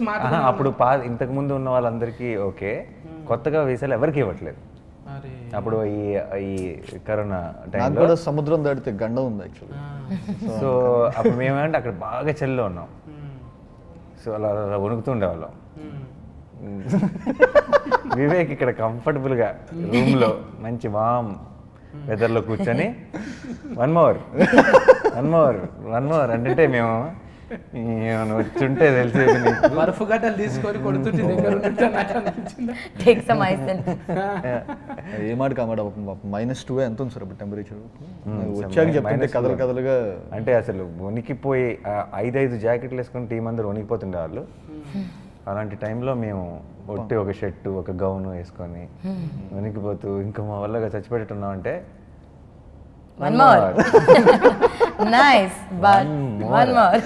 మాట ఆహా, అప్పుడు పా ఇంతకు ముందు ఉన్న వాళ్ళందరికీ ఓకే కొత్తగా వీసాలు ఎవరికి ఇవ్వట్లేదు అరే అప్పుడు ఈ ఈ కరోనా నాకు టైంలో కూడా సముద్రం దాటితే గండం ఉంది యాక్చువల్లీ సో అప్పుడు మేమేమంటే అక్కడ బాగా చలిలో ఉన్నాం ఉమ్, సో అలా అలా వణుకుతుండేవాళ్ళం ఉమ్. వివేక్ ఇక్కడ కంఫర్టబుల్గా రూమ్లో మంచి వామ్ వెదర్లో కూర్చొని one more one more one more అంటే మేము ఏమైనా వచ్చుంటే తెలిసేది నీకు బర్ఫ్ గడ్డలు తీసుకొని కొడుతుంటే దగ్గర ఉంటే నాకు అనిపించిందా Take some ice and ఏ మాట కామాట మైనస్ టూ ఎంత ఉంది సార్ ఇప్పుడు టెంపరేచర్ వచ్చాక చెప్తుంటే minus కథలు two. కథలుగా అంటే అసలు వణికిపోయి ఆ ఐదు ఐదు జాకెట్లు వేసుకొని టీం అందరూ వణికిపోతుండే వాళ్ళు అలాంటి టైంలో మేము ఒట్టి ఒక షర్టు ఒక గౌను వేసుకొని వణికిపోతూ ఇంకా మా వల్ల చచ్చిపెట్టున్నాం అంటే one more. nice, but one more.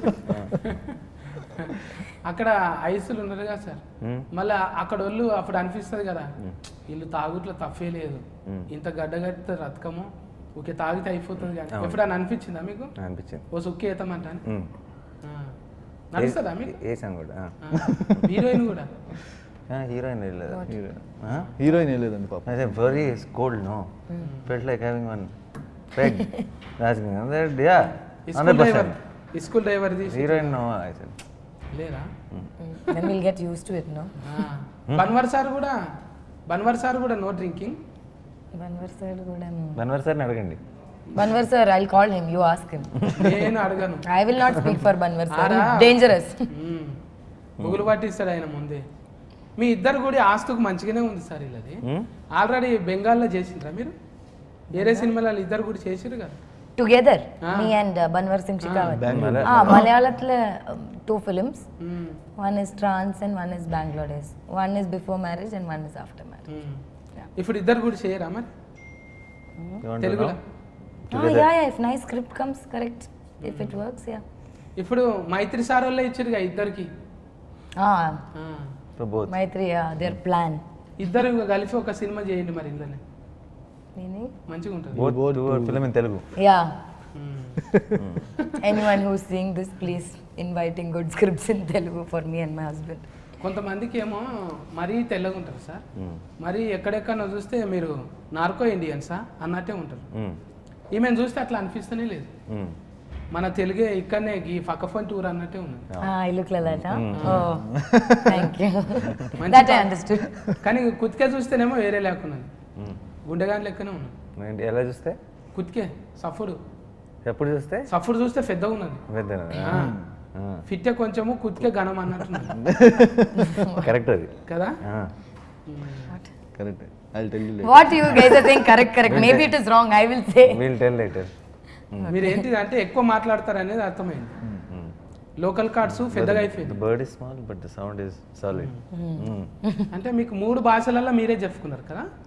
అక్కడ ఐసులు ఉన్నారు కదా సార్ మళ్ళీ అక్కడ వాళ్ళు అప్పుడు అనిపిస్తుంది కదా వీళ్ళు తాగుట్లో తప్పే లేదు ఇంత గడ్డ కడితే రతకము ఓకే తాగితే అయిపోతుంది కానీ ఎప్పుడైనా అనిపించిందా మీకు అనిపించింది ఓ సుక్కి ఏతామంట అని ఉమ్. నడుస్తుందా మీకు వేసాం కూడా హీరోయిన్ కూడా హీరోయిన్ వెళ్ళలేదు హీరోయిన్ ఏ లేదండి పాప అదే very cold no felt like having one peg రాజకీయ yeah school hundred driver percent school driver తీసి హీరోయిన్ నో ఐ సెడ్ లేరా then we'll get used to it, no? Banwar sir కూడా బన్వర్ సార్ కూడా నో డ్రింకింగ్ Banwar sir కూడా బన్వర్ సార్ని అడగండి Banwar sir, I'll call him. You ask him. నేను అడగను I will not speak for Banwar sir. Ara. Dangerous. బుగులు పట్టిస్తాడు ఆయన ముందే మీ ఇద్దరు కూడా ఆస్తుకు మంచిగానే ఉంది సార్ వీళ్ళది Hmm? ఆల్రెడీ బెంగాల్లో చేసిండ్రా మీరు వేరే సినిమాలలో ఇద్దరు కూడా చేసిరు కదా Together, Ah. me and uh, Banwar Singh Shekhawat. Bangalore. Ah, Malayalatla um, two films. Hmm. One is Trans and one is Bangalore Days. One is before marriage and one is after marriage. Hmm. ఇప్పుడు ఇద్దరు కూడా చేయరా మరి You want to తెలుగులో know? Oh yeah, yeah. If nice script comes, correct. If it works, yeah. ఇప్పుడు మైత్రి sir వాళ్ళే ఇచ్చారుగా ఇద్దరికి Ah, ఆ. For both. Maitri, yeah, their plan. ఇద్దరు కలిసి ఒక సినిమా చేయండి మరి ఇందులోనే Meaning? మంచిగా ఉంటుంది Both two are film in Telugu. Yeah. Hmm. Anyone who's seeing this, please inviting good scripts in Telugu for me and my husband. కొంతమందికి ఏమో మరీ తెల్లగా ఉంటారు సార్ Mm. మరి ఎక్కడెక్కడ చూస్తే మీరు నార్కో ఇండియన్సా అన్నట్టే ఉంటారు Mm. ఈమెను చూస్తే అట్లా అనిపిస్తూనే లేదు Mm. మన తెలుగే ఇక్కడనే ఈ ఫకఫన్ టూర్ అన్నట్టే ఉన్నది Ah, I look like that, huh? Oh, thank you. మంచి that I pa- understood. కానీ కుతికే చూస్తేనేమో వేరే లేకున్నది Mm. గుండెగాని లెక్కనే ఉన్నది ఏంటి, ఎలా చూస్తే కుతికే సఫుడు ఎప్పుడు చూస్తే సఫుడు చూస్తే పెద్దగా ఉన్నది పెద్ద ఫిట్టే కొంచెము కుతికే ఘనం అన్నట్టున్నది కరెక్ట్ అది కదా Ah. Correct I tell you What you guys are saying, correct, correct. Maybe it is wrong, I will say. We'll tell later. మీరు ఏంటిది అంటే ఎక్కువ మాట్లాడతారు అనేది అర్థమైంది Mm. లోకల్ కార్డ్స్ పెద్దగా అయిపోయింది The bird is small, but the sound is solid. Mm. అంటే మీకు మూడు భాషలలో మీరే చెప్పుకున్నారు కదా